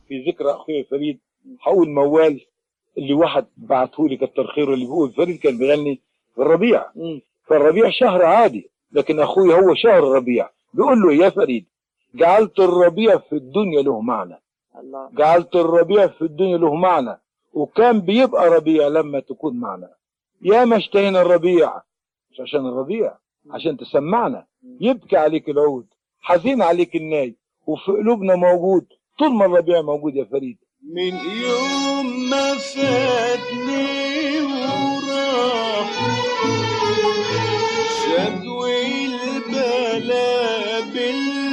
في ذكرى اخويا فريد هقول موال اللي واحد بعته لي كتر خيره اللي بيقول فريد كان بيغني في الربيع مم. فالربيع شهر عادي لكن اخويا هو شهر الربيع بيقول له يا فريد جعلت الربيع في الدنيا له معنى الله جعلت الربيع في الدنيا له معنى وكان بيبقى ربيع لما تكون معنا يا ما اشتهينا الربيع مش عشان الربيع عشان تسمعنا يبكي عليك العود حزين عليك الناي وفي قلوبنا موجود طول ما الربيع موجود يا فريد من يوم ما فاتني وراح شدوي البلا بالله